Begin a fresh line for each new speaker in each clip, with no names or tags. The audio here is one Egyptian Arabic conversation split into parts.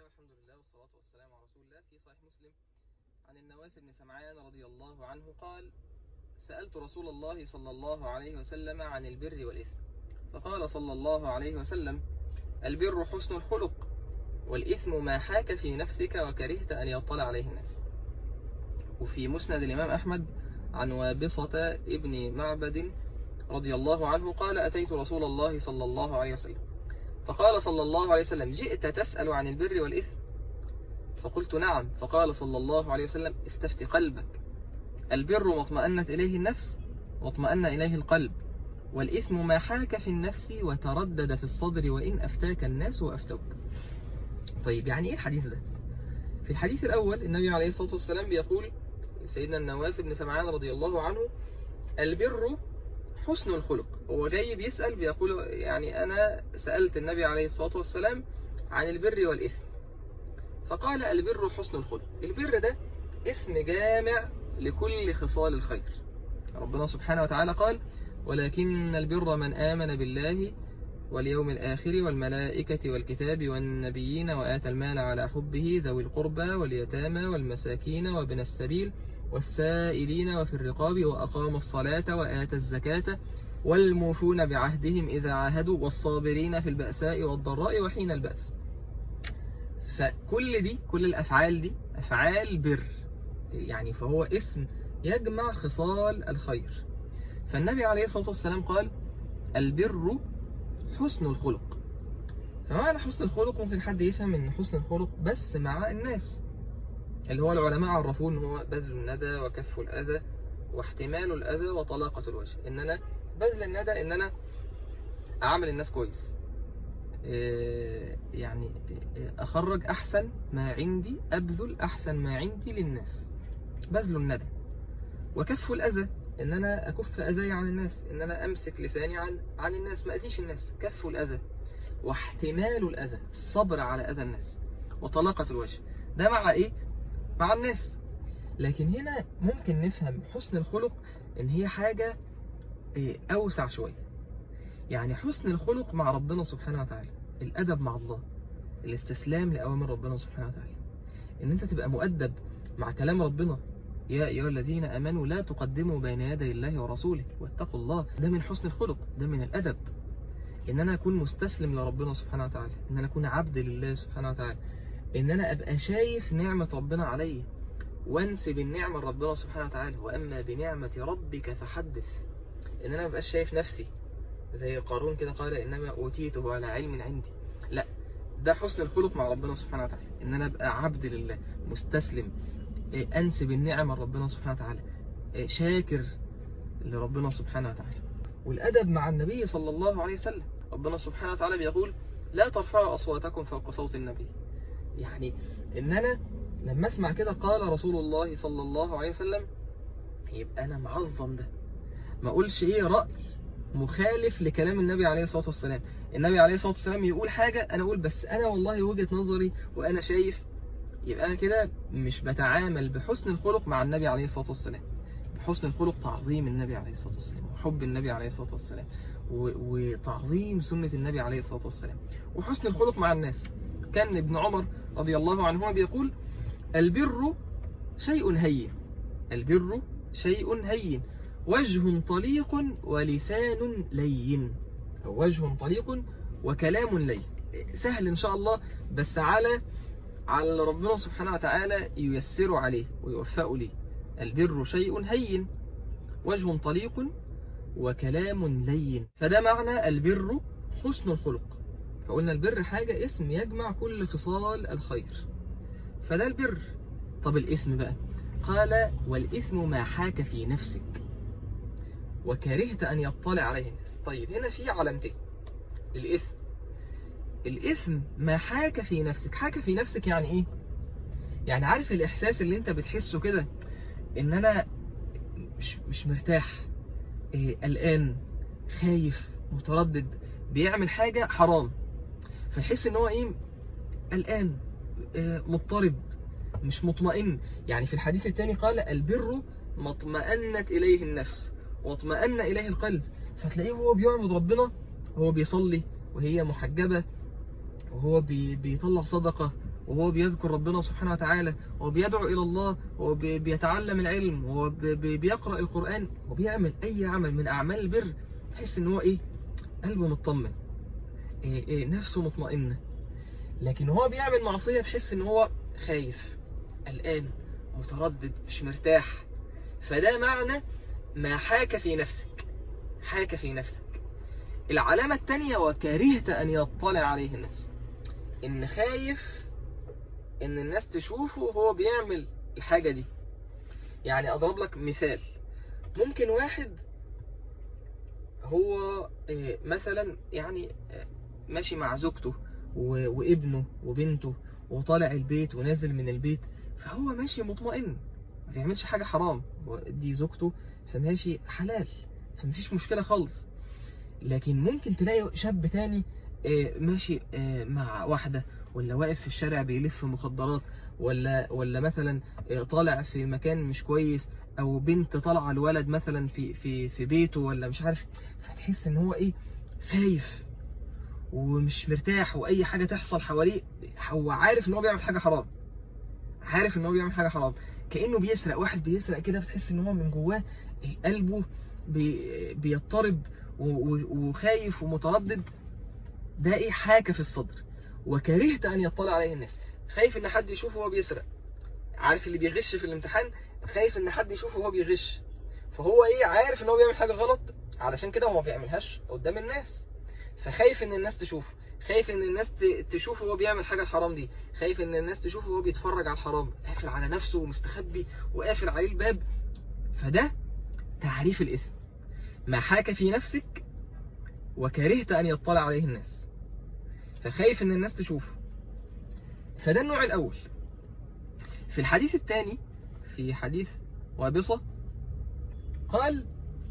الحمد لله والصلاة والسلام على رسول الله في صحيح مسلم عن النواس بن سمعان رضي الله عنه قال سألت رسول الله صلى الله عليه وسلم عن البر والإثم فقال صلى الله عليه وسلم البر حسن الخلق والإثم ما حاك في نفسك وكرهت أن يطلع عليه الناس وفي مسند الإمام أحمد عن وابصة ابن معبد رضي الله عنه قال أتيت رسول الله صلى الله عليه وسلم فقال صلى الله عليه وسلم جئت تسأل عن البر والإثم فقلت نعم فقال صلى الله عليه وسلم استفت قلبك البر ما اطمأنت إليه النفس واطمأن إليه القلب والإثم ما حاك في النفس وتردد في الصدر وإن أفتاك الناس وأفتوك طيب يعني إيه الحديث ده في الحديث الأول النبي عليه الصلاة والسلام بيقول سيدنا النواس بن سمعان رضي الله عنه البر حسن الخلق هو جاي بيسأل بيقول يعني أنا سألت النبي عليه الصلاة والسلام عن البر والإثم فقال البر حسن الخلق البر ده اسم جامع لكل خصال الخير ربنا سبحانه وتعالى قال ولكن البر من آمن بالله واليوم الآخر والملائكة والكتاب والنبيين وآتى المال على حبه ذوي القربى واليتامى والمساكين وابن السبيل والسائلين وفي الرقاب وأقام الصلاة وآتى الزكاة والموفون بعهدهم إذا عاهدوا والصابرين في البأساء والضراء وحين البأس فكل دي كل الأفعال دي أفعال بر يعني فهو اسم يجمع خصال الخير فالنبي عليه الصلاة والسلام قال البر حسن الخلق فمعنى حسن الخلق ممكن حد يفهم ان حسن الخلق بس مع الناس اللي هو العلماء عرفوه ان هو بذل الندى وكف الأذى واحتمال الأذى وطلاقة الوجه ان انا بذل الندى ان انا اعمل الناس كويس يعني اخرج احسن ما عندي ابذل احسن ما عندي للناس بذل الندى وكف الاذى ان انا اكف اذاي عن الناس ان انا امسك لساني عن عن الناس ما اذيش الناس كف الاذى واحتمال الاذى الصبر على اذى الناس وطلاقة الوجه ده مع ايه مع الناس لكن هنا ممكن نفهم حسن الخلق ان هي حاجة اوسع شوية يعني حسن الخلق مع ربنا سبحانه وتعالى الادب مع الله الاستسلام لأوامر ربنا سبحانه وتعالى ان انت تبقى مؤدب مع كلام ربنا يا أيها الذين أمنوا لا تقدموا بين يدي الله ورسوله واتقوا الله ده من حسن الخلق ده من الأدب إن أنا أكون مستسلم لربنا سبحانه وتعالى إن أنا أكون عبد لله سبحانه وتعالى إن أنا أبقى شايف نعمة ربنا علي وانسب النعمة لربنا سبحانه وتعالى وأما بنعمة ربك فحدث إن أنا مبقاش شايف نفسي زي قارون كده قال إنما أوتيته على علم عندي لا ده حسن الخلق مع ربنا سبحانه وتعالى إن أنا أبقى عبد لله مستسلم أنسب النعمة لربنا سبحانه وتعالى شاكر لربنا سبحانه وتعالى والأدب مع النبي صلى الله عليه وسلم ربنا سبحانه وتعالى بيقول لا ترفعوا أصواتكم فوق صوت النبي يعني إن أنا لما أسمع كده قال رسول الله صلى الله عليه وسلم يبقى أنا معظم ده ما أقولش إيه رأي مخالف لكلام النبي عليه الصلاة والسلام النبي عليه الصلاة والسلام يقول حاجة أنا أقول بس أنا والله وجهة نظري وأنا شايف يبقى أنا كده مش بتعامل بحسن الخلق مع النبي عليه الصلاة والسلام بحسن الخلق تعظيم النبي عليه الصلاة والسلام وحب النبي عليه الصلاة والسلام وتعظيم سنة النبي عليه الصلاة والسلام وحسن الخلق مع الناس كان ابن عمر رضي الله عنهما بيقول البر شيء هين البر شيء هين وجه طليق ولسان لين أو وجه طليق وكلام لين سهل إن شاء الله بس على على ربنا سبحانه وتعالى ييسر عليه ويوفق ليه البر شيء هين وجه طليق وكلام لين فده معنى البر حسن الخلق فقلنا البر حاجة اسم يجمع كل خصال الخير فده البر طب الاسم بقى قال والاسم ما حاك في نفسك وكرهت أن يطلع عليه الناس طيب هنا في علامتين الاسم الاسم ما حاك في نفسك حاك في نفسك يعني ايه يعني عارف الاحساس اللي انت بتحسه كده ان انا مش, مش مرتاح إيه قلقان خايف متردد بيعمل حاجة حرام فيحس ان هو ايه قلقان إيه مضطرب مش مطمئن يعني في الحديث الثاني قال البر ما اطمأنت إليه النفس واطمأن إليه القلب فتلاقيه هو بيعبد ربنا هو بيصلي وهي محجبة وهو بي بيطلع صدقة وهو بيذكر ربنا سبحانه وتعالى وهو بيدعو إلى الله وهو بي- بيتعلم العلم وهو بي- بي- بيقرأ القرآن وبيعمل أي عمل من أعمال البر تحس إن هو إيه قلبه مطمن إيه إيه نفسه مطمئنة لكن هو بيعمل معصية تحس إن هو خايف قلقان متردد مش مرتاح فده معنى ما حاك في نفسك حاك في نفسك العلامة التانية وكرهت أن يطلع عليه الناس إن خايف إن الناس تشوفه وهو بيعمل الحاجة دي يعني أضرب لك مثال ممكن واحد هو آه، مثلا يعني آه، ماشي مع زوجته و- وابنه وبنته وطالع البيت ونازل من البيت فهو ماشي مطمئن ما بيعملش حاجة حرام هو دي زوجته فماشي حلال فمفيش مشكلة خالص لكن ممكن تلاقي شاب تاني آه، ماشي آه، مع واحدة ولا واقف في الشارع بيلف مخدرات ولا ولا مثلا آه، طالع في مكان مش كويس او بنت طالعه الولد مثلا في في في بيته ولا مش عارف فتحس ان هو ايه خايف ومش مرتاح واي حاجه تحصل حواليه هو عارف ان هو بيعمل حاجه حرام عارف ان هو بيعمل حاجه حرام كانه بيسرق واحد بيسرق كده بتحس ان هو من جواه قلبه بي بيضطرب و- و- وخايف ومتردد ده ايه حاكة في الصدر وكرهت ان يطلع عليه الناس خايف ان حد يشوفه وهو بيسرق عارف اللي بيغش في الامتحان خايف ان حد يشوفه وهو بيغش فهو ايه عارف ان هو بيعمل حاجة غلط علشان كده هو ما بيعملهاش قدام الناس فخايف ان الناس تشوفه خايف ان الناس ت- تشوفه وهو بيعمل حاجة الحرام دي خايف ان الناس تشوفه وهو بيتفرج على الحرام قافل على نفسه ومستخبي وقافل عليه الباب فده تعريف الاسم ما حاك في نفسك وكرهت أن يطلع عليه الناس فخايف أن الناس تشوفه فده النوع الأول في الحديث الثاني في حديث وابصة قال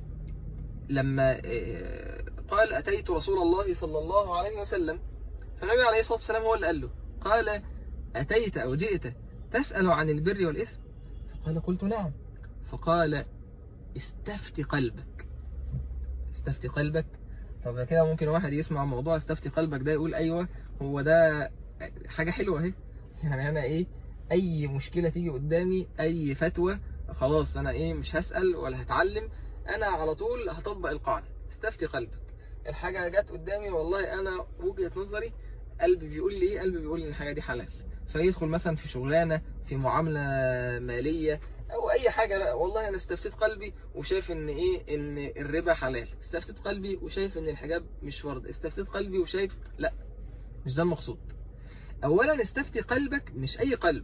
لما آه، قال أتيت رسول الله صلى الله عليه وسلم فالنبي عليه الصلاة والسلام هو اللي قال له قال أتيت أو جئت تسأل عن البر والإثم فقال قلت نعم فقال استفت قلبك استفت قلبك طب كده ممكن واحد يسمع موضوع استفتي قلبك ده يقول ايوه هو ده حاجة حلوة اهي يعني انا ايه اي مشكلة تيجي قدامي اي فتوى خلاص انا ايه مش هسأل ولا هتعلم انا على طول هطبق القاعدة استفتي قلبك الحاجة جت قدامي والله انا وجهة نظري قلبي بيقول لي ايه قلبي بيقول لي ان الحاجة دي حلال فيدخل مثلا في شغلانة في معاملة مالية او اي حاجة لا والله انا استفتيت قلبي وشايف ان ايه ان الربا حلال استفتيت قلبي وشايف ان الحجاب مش فرض استفتيت قلبي وشايف لا مش ده المقصود اولا استفتي قلبك مش اي قلب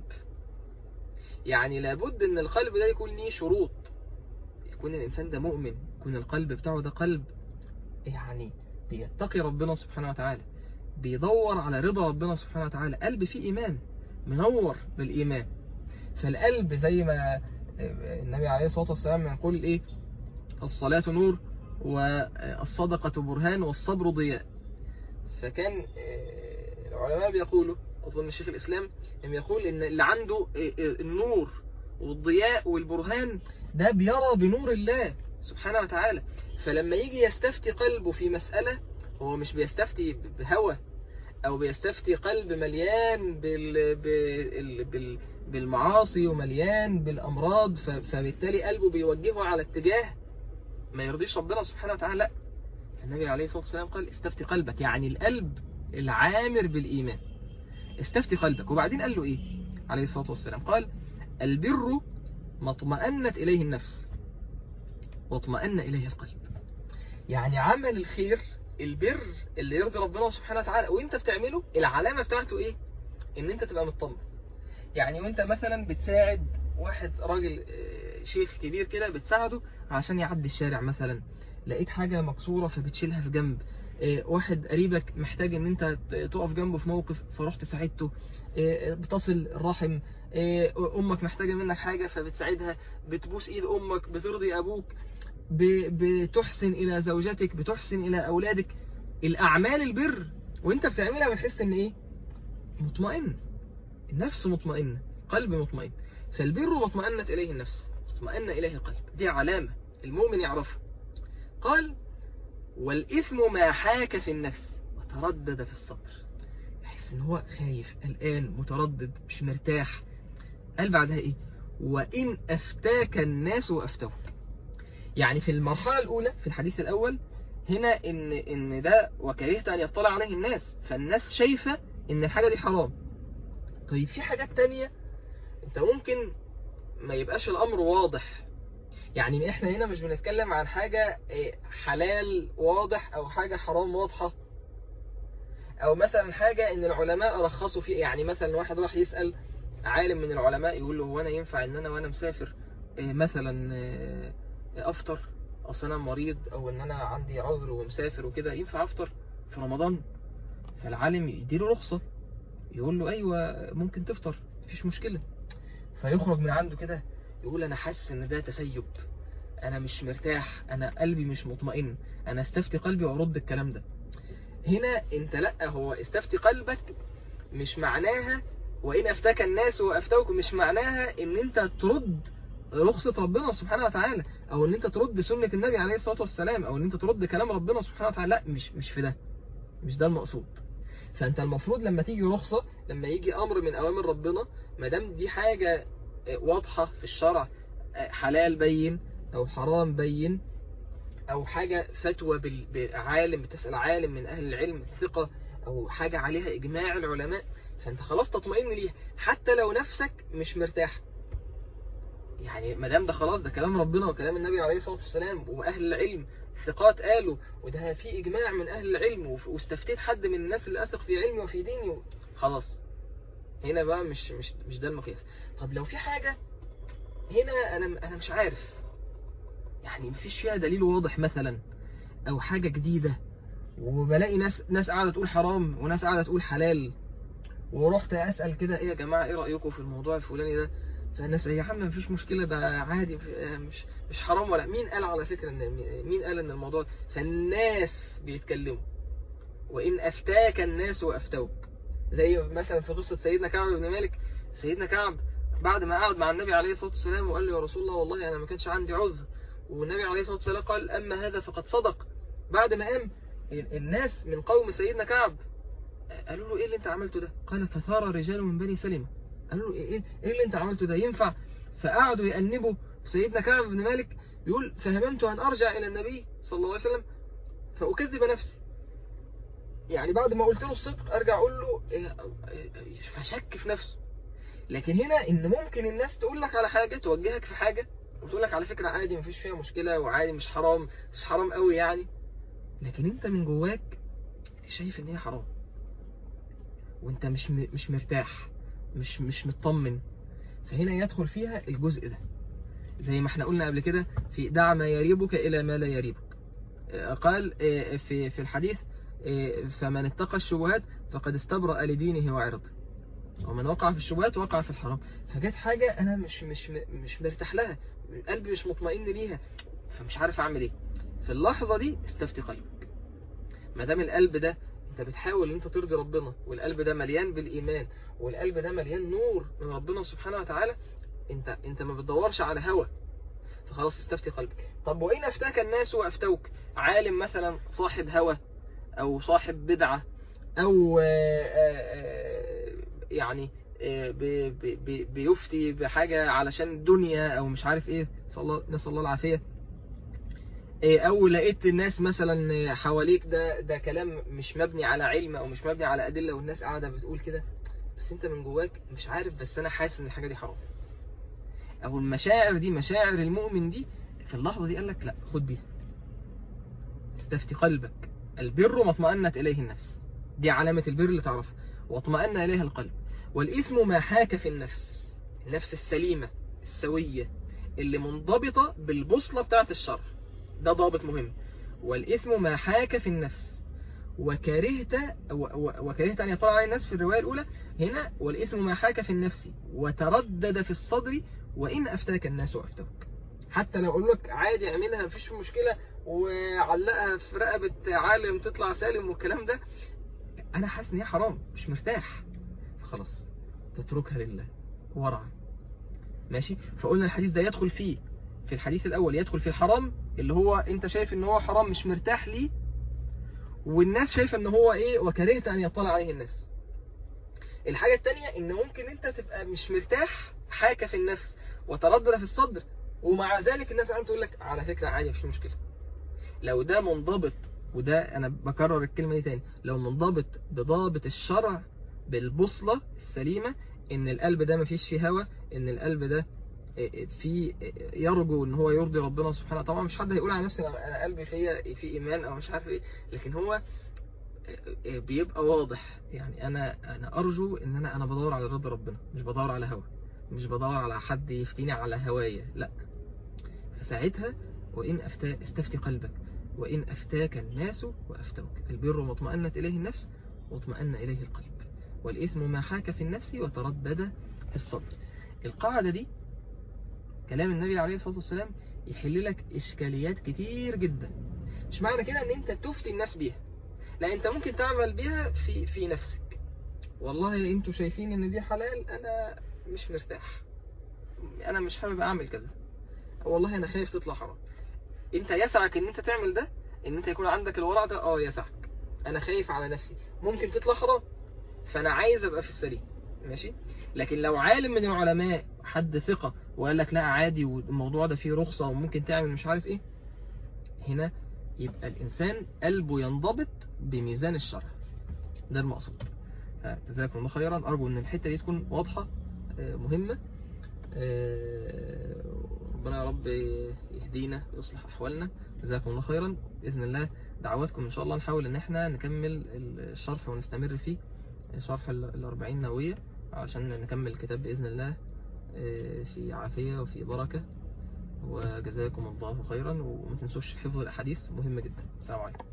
يعني لابد ان القلب ده يكون ليه شروط يكون الانسان ده مؤمن يكون القلب بتاعه ده قلب يعني بيتقي ربنا سبحانه وتعالى بيدور على رضا ربنا سبحانه وتعالى قلب فيه ايمان منور بالايمان فالقلب زي ما النبي عليه الصلاة والسلام يقول ايه الصلاة نور والصدقة برهان والصبر ضياء فكان آه، العلماء بيقولوا أظن شيخ الإسلام لم يقول إن اللي عنده آه، آه، النور والضياء والبرهان ده بيرى بنور الله سبحانه وتعالى فلما يجي يستفتي قلبه في مسألة هو مش بيستفتي بهوى أو بيستفتي قلب مليان بال... بال... بال... بالمعاصي ومليان بالأمراض ف... فبالتالي قلبه بيوجهه على اتجاه ما يرضيش ربنا سبحانه وتعالى لا النبي عليه الصلاة والسلام قال استفتي قلبك يعني القلب العامر بالإيمان استفتي قلبك وبعدين قال له إيه عليه الصلاة والسلام قال البر ما اطمأنت إليه النفس واطمأن إليه القلب يعني عمل الخير البر اللي يرضي ربنا سبحانه وتعالى وانت بتعمله العلامة بتاعته ايه ان انت تبقى مطمن يعني وانت مثلا بتساعد واحد راجل آه، شيخ كبير كده بتساعده عشان يعدي الشارع مثلا لقيت حاجة مكسورة فبتشيلها في جنب آه، واحد قريبك محتاج ان انت ت- تقف جنبه في موقف فرحت ساعدته آه، بتصل الرحم آه، امك محتاجة منك حاجة فبتساعدها بتبوس ايد امك بترضي ابوك ب- بتحسن الى زوجتك بتحسن الى اولادك الاعمال البر وانت بتعملها بتحس ان ايه مطمئن النفس مطمئنة قلب مطمئن فالبر ما اطمأنت إليه النفس اطمأن إليه القلب دي علامة المؤمن يعرفها قال والإثم ما حاك في النفس وتردد في الصدر يحس ان هو خايف قلقان متردد مش مرتاح قال بعدها ايه وان افتاك الناس وافتوك يعني في المرحلة الاولى في الحديث الاول هنا ان ان ده وكرهت ان يطلع عليه الناس فالناس شايفة ان الحاجة دي حرام طيب في حاجات تانية انت ممكن ما يبقاش الامر واضح يعني احنا هنا مش بنتكلم عن حاجة إيه، حلال واضح او حاجة حرام واضحة او مثلا حاجة ان العلماء رخصوا فيه يعني مثلا واحد راح يسأل عالم من العلماء يقول له هو انا ينفع ان انا وانا مسافر إيه، مثلا إيه، افطر اصل انا مريض او ان انا عندي عذر ومسافر وكده ينفع افطر في رمضان فالعالم يديله رخصة يقول له ايوه ممكن تفطر مفيش مشكلة فيخرج من عنده كده يقول انا حاسس ان ده تسيب انا مش مرتاح انا قلبي مش مطمئن انا استفتي قلبي وارد الكلام ده هنا انت لا هو استفتي قلبك مش معناها وان افتاك الناس وافتوك مش معناها ان انت ترد رخصة ربنا سبحانه وتعالى او ان انت ترد سنة النبي عليه الصلاة والسلام او ان انت ترد كلام ربنا سبحانه وتعالى لا مش مش في ده مش ده المقصود فانت المفروض لما تيجي رخصة لما يجي امر من اوامر ربنا ما دام دي حاجة واضحة في الشرع حلال بين او حرام بين او حاجة فتوى بال- بعالم بتسأل عالم من اهل العلم ثقة او حاجة عليها اجماع العلماء فانت خلاص تطمئن ليها حتى لو نفسك مش مرتاح يعني ما دام ده خلاص ده كلام ربنا وكلام النبي عليه الصلاة والسلام واهل العلم ثقات قالوا وده في اجماع من اهل العلم وف- واستفتيت حد من الناس اللي اثق في علمي وفي ديني و- خلاص هنا بقى مش مش مش ده المقياس طب لو في حاجة هنا انا انا مش عارف يعني مفيش فيها دليل واضح مثلا او حاجة جديدة وبلاقي ناس ناس قاعدة تقول حرام وناس قاعدة تقول حلال ورحت اسأل كده ايه يا جماعة ايه رأيكم في الموضوع الفلاني ده فالناس يا عم مفيش مشكلة ده عادي مش مش حرام ولا مين قال على فكرة ان مين قال ان الموضوع فالناس بيتكلموا وان افتاك الناس وافتوك زي مثلا في قصة سيدنا كعب بن مالك سيدنا كعب بعد ما قعد مع النبي عليه الصلاة والسلام وقال له يا رسول الله والله أنا ما كانش عندي عذر والنبي عليه الصلاة والسلام قال أما هذا فقد صدق بعد ما قام الناس من قوم سيدنا كعب قالوا له إيه اللي أنت عملته ده قال فثار رجال من بني سلمة قالوا له إيه, إيه اللي أنت عملته ده ينفع فقعدوا يأنبوا سيدنا كعب بن مالك يقول فهممت أن أرجع إلى النبي صلى الله عليه وسلم فأكذب نفسي يعني بعد ما قلت له الصدق ارجع اقول له فشك في نفسه لكن هنا ان ممكن الناس تقول لك على حاجة توجهك في حاجة وتقول لك على فكرة عادي مفيش فيها مشكلة وعادي مش حرام مش حرام قوي يعني لكن انت من جواك شايف ان هي حرام وانت مش م- مش مرتاح مش مش مطمن فهنا يدخل فيها الجزء ده زي ما احنا قلنا قبل كده في دع ما يريبك الى ما لا يريبك آه، قال آه، في في الحديث آه، فمن اتقى الشبهات فقد استبرأ لدينه وعرضه ومن وقع في الشبهات وقع في الحرام فجت حاجة أنا مش مش مش مرتاح لها قلبي مش مطمئن ليها فمش عارف أعمل إيه في اللحظة دي استفتي قلبك ما دام القلب ده أنت بتحاول أنت ترضي ربنا والقلب ده مليان بالإيمان والقلب ده مليان نور من ربنا سبحانه وتعالى أنت أنت ما بتدورش على هوى فخلاص استفتي قلبك طب وإن أفتاك الناس وأفتوك عالم مثلا صاحب هوى أو صاحب بدعة أو آه، آه، آه، يعني آه، بي- بي- بي- بيفتي بحاجة علشان الدنيا أو مش عارف إيه نسأل الله, نسأل الله العافية آه، أو لقيت الناس مثلا حواليك ده ده كلام مش مبني على علم أو مش مبني على أدلة والناس قاعدة بتقول كده بس أنت من جواك مش عارف بس أنا حاسس إن الحاجة دي حرام أو المشاعر دي مشاعر المؤمن دي في اللحظة دي قال لك لا خد بيها استفتي قلبك البر ما اطمأنت إليه النفس دي علامة البر اللي تعرفها واطمأن إليها القلب والإثم ما حاك في النفس النفس السليمة السوية اللي منضبطة بالبوصلة بتاعة الشرع ده ضابط مهم والإثم ما حاك في النفس وكرهت و- و- وكرهت أن يطلع على الناس في الرواية الأولى هنا والإثم ما حاك في النفس وتردد في الصدر وإن أفتاك الناس وأفتوك حتى لو أقول لك عادي اعملها مفيش مشكلة وعلقها في رقبة عالم تطلع سالم والكلام ده أنا حاسس إن هي حرام مش مرتاح فخلاص تتركها لله ورعا ماشي فقلنا الحديث ده يدخل فيه في الحديث الأول يدخل في الحرام اللي هو أنت شايف إن هو حرام مش مرتاح ليه والناس شايفة إن هو إيه وكرهت أن يطلع عليه الناس الحاجة التانية ان ممكن انت تبقى مش مرتاح حاكة في النفس وتردد في الصدر ومع ذلك الناس عم تقول لك على فكرة عادي مفيش مشكلة لو ده منضبط وده انا بكرر الكلمة دي تاني لو منضبط بضابط الشرع بالبوصلة السليمة ان القلب ده مفيش فيه هوى ان القلب ده في يرجو ان هو يرضي ربنا سبحانه طبعا مش حد هيقول على نفسه انا قلبي فيا في ايمان او مش عارف ايه لكن هو بيبقى واضح يعني انا انا ارجو ان انا انا بدور على رضا ربنا مش بدور على هوى مش بدور على حد يفتيني على هوايا لا فساعتها وان أفتا استفتي قلبك وان افتاك الناس وافتوك البر ما اطمأنت اليه النفس واطمأن اليه القلب والاثم ما حاك في النفس وتردد في الصدر القاعدة دي كلام النبي عليه الصلاة والسلام يحل لك إشكاليات كتير جدا مش معنى كده ان انت تفتي الناس بيها لا انت ممكن تعمل بيها في في نفسك والله انتوا شايفين ان دي حلال انا مش مرتاح انا مش حابب اعمل كذا والله انا خايف تطلع حرام انت يسعك ان انت تعمل ده ان انت يكون عندك الورع ده اه يسعك انا خايف على نفسي ممكن تطلع حرام فانا عايز ابقى في السليم ماشي لكن لو عالم من العلماء حد ثقة وقال لك لا عادي والموضوع ده فيه رخصة وممكن تعمل مش عارف ايه هنا يبقى الإنسان قلبه ينضبط بميزان الشرع ده المقصود جزاكم الله خيرا أرجو أن الحتة دي تكون واضحة مهمة ربنا يا رب يهدينا ويصلح أحوالنا جزاكم الله خيرا بإذن الله دعواتكم إن شاء الله نحاول أن احنا نكمل الشرح ونستمر فيه شرح الأربعين نووية عشان نكمل الكتاب بإذن الله في عافية وفي بركة وجزاكم الله خيرا وما تنسوش حفظ الأحاديث مهم جدا السلام عليكم